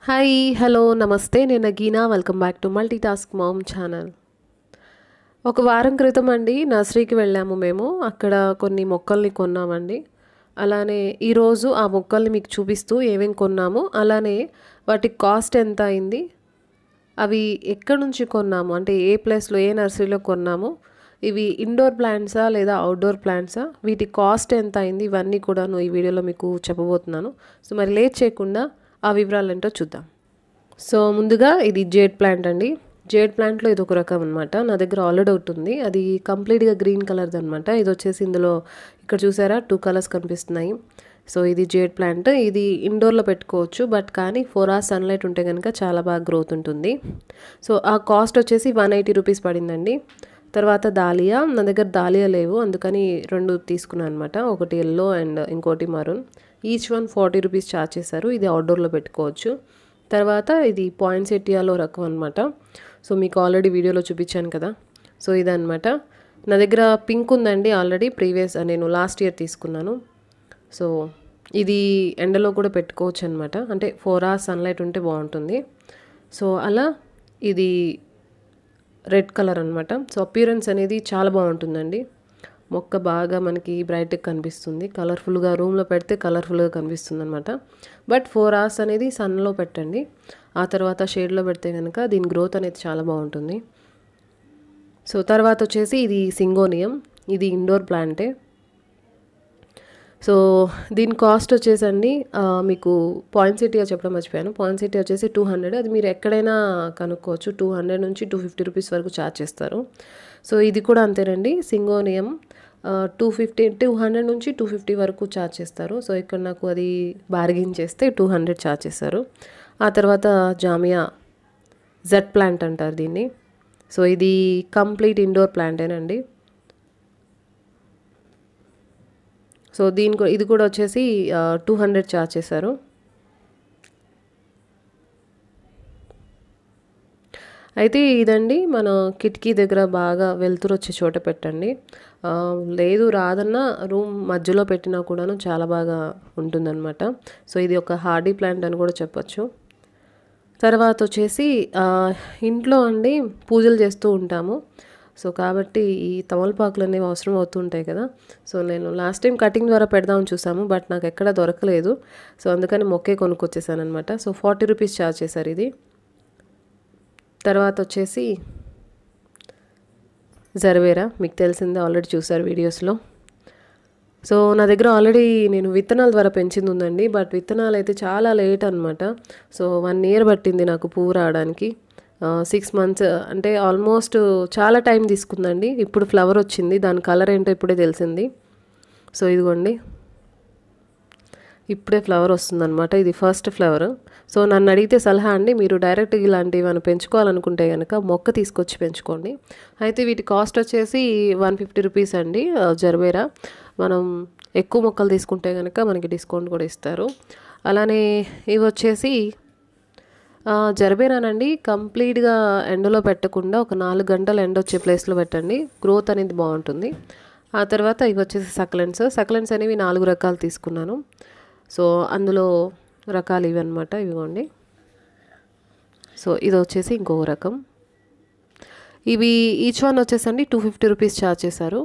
hi hello నమస్తే నేను Geena welcome back to multitask mom channel ఒక వారం క్రితం అండి నర్సరీకి వెళ్ళాము మేము అక్కడ కొన్ని మొక్కల్ని కొన్నామండి అలానే ఈరోజు ఆ మొక్కల్ని మీకు చూపిస్తూ ఏమేమి కొన్నాము అలానే వాటి కాస్ట్ ఎంత అయింది అవి ఎక్కడి నుంచి కొన్నాము అంటే ఏ ప్లేస్లో ఏ నర్సరీలో కొన్నాము ఇవి ఇండోర్ ప్లాంట్సా లేదా అవుట్డోర్ ప్లాంట్సా వీటి కాస్ట్ ఎంత అయింది ఇవన్నీ కూడాను ఈ వీడియోలో మీకు చెప్పబోతున్నాను సో మరి లేట్ చేయకుండా ఆ వివరాలు ఏంటో చూద్దాం సో ముందుగా ఇది జేడ్ ప్లాంట్ అండి జేడ్ ప్లాంట్లో ఇది ఒక రకం అనమాట నా దగ్గర ఆల్రెడీ ఒకటి ఉంది అది కంప్లీట్గా గ్రీన్ కలర్ది అనమాట ఇది వచ్చేసి ఇందులో ఇక్కడ చూసారా టూ కలర్స్ కనిపిస్తున్నాయి సో ఇది జేడ్ ప్లాంట్ ఇది ఇండోర్లో పెట్టుకోవచ్చు బట్ కానీ ఫోర్ అవర్స్ సన్లైట్ ఉంటే కనుక చాలా బాగా గ్రోత్ ఉంటుంది సో ఆ కాస్ట్ వచ్చేసి వన్ ఎయిటీ రూపీస్ పడిందండి తర్వాత దాలియా నా దగ్గర దాలియా లేవు అందుకని రెండు తీసుకున్నాను అనమాట ఒకటి ఎల్లో అండ్ ఇంకోటి maroon each one forty rupees charge చేశారు ఇది అవుట్డోర్లో పెట్టుకోవచ్చు తర్వాత ఇది పాయింట్స్ ఎట్టియాలో రకం అనమాట సో మీకు ఆల్రెడీ వీడియోలో చూపించాను కదా సో ఇదనమాట నా దగ్గర పింక్ ఉందండి ఆల్రెడీ ప్రీవియస్ నేను లాస్ట్ ఇయర్ తీసుకున్నాను సో ఇది ఎండలో కూడా పెట్టుకోవచ్చు అనమాట అంటే ఫోర్ అవర్స్ సన్లైట్ ఉంటే బాగుంటుంది సో అలా ఇది రెడ్ కలర్ అనమాట సో అపియరెన్స్ అనేది చాలా బాగుంటుందండి మొక్క బాగా మనకి బ్రైట్గా కనిపిస్తుంది కలర్ఫుల్గా రూమ్లో పెడితే కలర్ఫుల్గా కనిపిస్తుంది అనమాట బట్ ఫోర్ అవర్స్ అనేది సన్లో పెట్టండి ఆ తర్వాత షేడ్లో పెడితే కనుక దీని గ్రోత్ అనేది చాలా బాగుంటుంది సో తర్వాత వచ్చేసి ఇది సింగోనియం ఇది ఇండోర్ ప్లాంటే సో దీని కాస్ట్ వచ్చేసండి మీకు పాయింట్ సిటీగా చెప్పడం మర్చిపోయాను పాయింట్ సిటీ వచ్చేసి టూ హండ్రెడ్ అది మీరు ఎక్కడైనా కనుక్కోవచ్చు టూ హండ్రెడ్ నుంచి టూ ఫిఫ్టీ రూపీస్ వరకు ఛార్జ్ చేస్తారు సో ఇది కూడా అంతేనండి syngonium two fifty two hundred నుంచి టూ ఫిఫ్టీ వరకు ఛార్జ్ చేస్తారు సో ఇక్కడ నాకు అది బార్గెన్ చేస్తే టూ హండ్రెడ్ ఛార్జ్ చేస్తారు ఆ తర్వాత జామియా జెడ్ ప్లాంట్ అంటారు దీన్ని సో ఇది కంప్లీట్ ఇండోర్ ప్లాంటేనండి సో దీని ఇది కూడా వచ్చేసి టూ హండ్రెడ్ ఛార్జ్ చేశారు అయితే ఇదండి మన కిటికీ దగ్గర బాగా వెలుతురు వచ్చే చోట పెట్టండి లేదు రాదన్న రూమ్ మధ్యలో పెట్టినా కూడాను చాలా బాగా ఉంటుందన్నమాట సో ఇది ఒక హార్డీ ప్లాంట్ అని కూడా చెప్పచ్చు తర్వాత వచ్చేసి ఇంట్లో అండి పూజలు చేస్తూ ఉంటాము సో కాబట్టి ఈ తమలపాకులు అనేవి అవసరం అవుతూ ఉంటాయి కదా సో నేను లాస్ట్ టైం కటింగ్ ద్వారా పెడదామని చూసాము బట్ నాకు ఎక్కడ దొరకలేదు సో అందుకని మొక్కే కొనుక్కొచ్చేసాను అనమాట సో ఫార్టీ రూపీస్ ఛార్జ్ చేశారు ఇది తర్వాత వచ్చేసి జర్వేరా మీకు తెలిసిందే ఆల్రెడీ చూసారు వీడియోస్లో సో నా దగ్గర ఆల్రెడీ నేను విత్తనాల ద్వారా పెంచింది ఉందండి బట్ విత్తనాలు అయితే చాలా లేట్ అనమాట సో వన్ ఇయర్ పట్టింది నాకు పువ్వు రావడానికి సిక్స్ మంత్స్ అంటే ఆల్మోస్ట్ చాలా టైం తీసుకుందండి ఇప్పుడు ఫ్లవర్ వచ్చింది దాని కలర్ ఏంటో ఇప్పుడే తెలిసింది సో ఇదిగోండి ఇప్పుడే ఫ్లవర్ వస్తుందన్నమాట ఇది ఫస్ట్ ఫ్లవర్ సో నన్ను అడిగితే సలహా అండి మీరు డైరెక్ట్ ఇలాంటివి మనం పెంచుకోవాలనుకుంటే కనుక మొక్క తీసుకొచ్చి పెంచుకోండి అయితే వీటి కాస్ట్ వచ్చేసి వన్ ఫిఫ్టీ రూపీస్ అండి జర్వేరా మనం ఎక్కువ మొక్కలు తీసుకుంటే కనుక మనకి డిస్కౌంట్ కూడా ఇస్తారు అలానే ఇవి వచ్చేసి జరబేరానండి కంప్లీట్గా ఎండలో పెట్టకుండా ఒక నాలుగు గంటలు ఎండ వచ్చే ప్లేస్లో పెట్టండి గ్రోత్ అనేది బాగుంటుంది ఆ తర్వాత ఇవి వచ్చేసి సక్లెంట్స్ సక్లెంట్స్ అనేవి నాలుగు రకాలు తీసుకున్నాను సో అందులో రకాలు ఇవి అనమాట ఇవిగోండి సో ఇది వచ్చేసి ఇంకొక రకం ఇవి ఈచ్ వన్ వచ్చేసండి టూ ఫిఫ్టీ రూపీస్ ఛార్జ్ చేశారు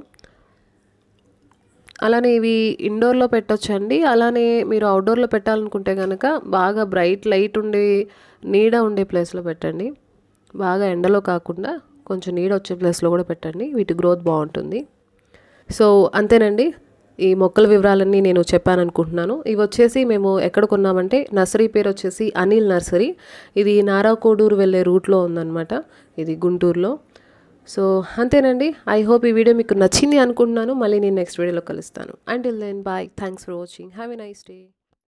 అలానే ఇవి ఇండోర్లో పెట్టొచ్చండి అలానే మీరు అవుట్డోర్లో పెట్టాలనుకుంటే కనుక బాగా బ్రైట్ లైట్ ఉండే నీడ ఉండే ప్లేస్లో పెట్టండి బాగా ఎండలో కాకుండా కొంచెం నీడ వచ్చే ప్లేస్లో కూడా పెట్టండి వీటి గ్రోత్ బాగుంటుంది సో అంతేనండి ఈ మొక్కల వివరాలన్నీ నేను చెప్పాను అనుకుంటున్నాను ఇవి వచ్చేసి మేము ఎక్కడ కొన్నామంటే నర్సరీ పేరు వచ్చేసి అనిల్ నర్సరీ ఇది నారాకోడూరు వెళ్ళే రూట్లో ఉందన్నమాట ఇది గుంటూరులో సో అంతేనండి ఐ హోప్ ఈ వీడియో మీకు నచ్చింది అనుకుంటున్నాను మళ్ళీ నేను నెక్స్ట్ వీడియోలో కలుస్తాను and then bye thanks for watching have a nice day